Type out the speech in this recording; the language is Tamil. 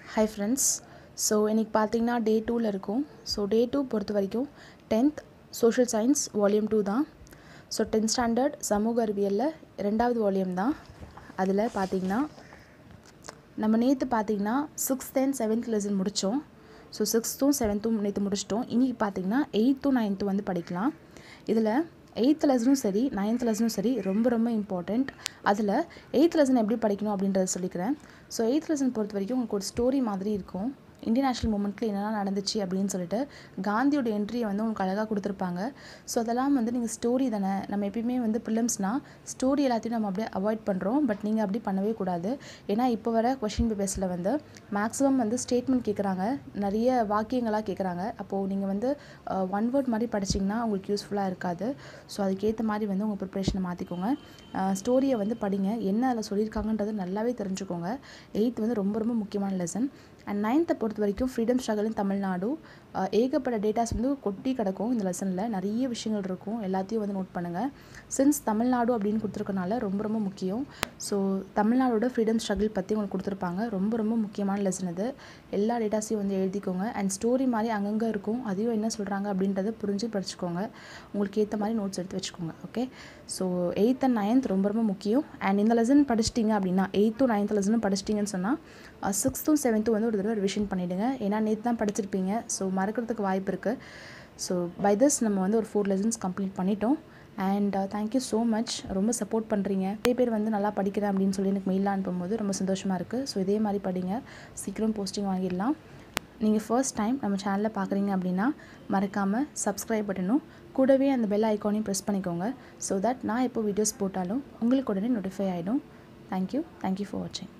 ஹை ஃப்ரெண்ட்ஸ் ஸோ இன்றைக்கி பார்த்தீங்கன்னா டே டூவில் இருக்கும் ஸோ டே டூ பொறுத்த வரைக்கும் tenth social science volume two தான் ஸோ டென்த் ஸ்டாண்டர்ட் சமூக அறிவியலில் ரெண்டாவது வால்யூம் தான் அதில் பார்த்தீங்கன்னா நம்ம நேற்று பார்த்தீங்கன்னா சிக்ஸ்த் அண்ட் செவன்த் லெசன் முடித்தோம் ஸோ சிக்ஸ்த்தும் செவன்த்தும் நேற்று முடிச்சிட்டோம் இன்றைக்கி பார்த்தீங்கன்னா எயித்தும் நைன்த்தும் வந்து படிக்கலாம் இதில் எயித் லெசனும் சரி நைன்த் லெசனும் சரி ரொம்ப ரொம்ப இம்பார்ட்டண்ட் அதில் எயித் லெசன் எப்படி படிக்கணும் அப்படின்றத சொல்லிக்கிறேன் ஸோ எயித் லெசன் பொறுத்த வரைக்கும் உங்களுக்கு ஒரு ஸ்டோரி மாதிரி இருக்கும் இந்தியன் நேஷனல் மூமெண்ட்டில் என்னெல்லாம் நடந்துச்சு அப்படின்னு சொல்லிட்டு காந்தியோட என்ட்ரியை வந்து உங்களுக்கு அழகாக கொடுத்துருப்பாங்க ஸோ அதெல்லாம் வந்து நீங்கள் ஸ்டோரி தானே நம்ம எப்பயுமே வந்து ப்ரிலிம்ஸ்னால் ஸ்டோரி எல்லாத்தையும் நம்ம அப்படியே அவாய்ட் பண்ணுறோம் பட் நீங்கள் அப்படி பண்ணவே கூடாது ஏன்னா இப்போ வர கொஷின் பேப்பர்ஸில் வந்து மேக்ஸிமம் வந்து ஸ்டேட்மெண்ட் கேட்குறாங்க நிறைய வாக்கியங்களாக கேட்குறாங்க அப்போது நீங்கள் வந்து ஒன் வேர்ட் மாதிரி படிச்சிங்கன்னா உங்களுக்கு யூஸ்ஃபுல்லாக இருக்காது ஸோ அதுக்கேற்ற மாதிரி வந்து உங்கள் ப்ரிப்ரேஷனை மாற்றிக்கோங்க ஸ்டோரியை வந்து படிங்க என்ன அதில் சொல்லியிருக்காங்கன்றது நல்லாவே தெரிஞ்சுக்கோங்க எயித் வந்து ரொம்ப ரொம்ப முக்கியமான லெசன் அண்ட் நைன்த்தை பொறுத்த வரைக்கும் ஃப்ரீடம் ஸ்ட்ரகல் இன் தமிழ்நாடு ஏகப்பட்ட டேட்டாஸ் வந்து கொட்டி கிடக்கும் இந்த லெசனில் நிறைய விஷயங்கள் இருக்கும் எல்லாத்தையும் வந்து நோட் பண்ணுங்கள் சின்ஸ் தமிழ்நாடு அப்படின்னு கொடுத்துருக்கனால ரொம்ப ரொம்ப முக்கியம் ஸோ தமிழ்நாடோட ஃப்ரீடம் ஸ்ட்ரகிள் பற்றி உங்களுக்கு கொடுத்துருப்பாங்க ரொம்ப ரொம்ப முக்கியமான லெசன் இது எல்லா டேட்டாஸையும் வந்து எழுதிக்கோங்க அண்ட் ஸ்டோரி மாதிரி அங்கங்கே இருக்கும் அதையும் என்ன சொல்கிறாங்க அப்படின்றத புரிஞ்சு படிச்சுக்கோங்க உங்களுக்கு ஏற்ற மாதிரி நோட்ஸ் எடுத்து வச்சுக்கோங்க okay so eighth and ninth ரொம்ப ரொம்ப முக்கியம் அண்ட் இந்த லெசன் படிச்சிட்டிங்க அப்படின்னா எயித்தும் நைன்த் லெசனும் படிச்சிட்டிங்கன்னு சொன்னால் சிக்ஸ்த்தும் செவன்த்தும் வந்து ஒரு தடவை ரிவிஷன் பண்ணிவிடுங்க ஏன்னா நேற்று தான் படிச்சிருப்பீங்க ஸோ மறக்கிறதுக்கு வாய்ப்பு இருக்குது ஸோ பை திஸ் நம்ம வந்து ஒரு ஃபோர் லெசன்ஸ் கம்ப்ளீட் பண்ணிட்டோம் அண்ட் தேங்க்யூ ஸோ மச் ரொம்ப சப்போர்ட் பண்ணுறீங்க நிறைய பேர் வந்து நல்லா படிக்கிறேன் அப்படின்னு சொல்லி எனக்கு மெயிலாக அனுப்பும்போது ரொம்ப சந்தோஷமாக இருக்குது ஸோ இதே மாதிரி படிங்க சீக்கிரம் போஸ்டிங் வாங்கிடலாம் நீங்கள் ஃபர்ஸ்ட் டைம் நம்ம சேனலில் பார்க்குறீங்க அப்படின்னா மறக்காமல் சப்ஸ்கிரைப் பண்ணணும் கூடவே அந்த பெல் ஐக்கானையும் ப்ரெஸ் பண்ணிக்கோங்க ஸோ தட் நான் எப்போ வீடியோஸ் போட்டாலும் உங்களுக்கு உடனே நோட்டிஃபை ஆகிடும் தேங்க்யூ தேங்க்யூ ஃபார் வாட்சிங்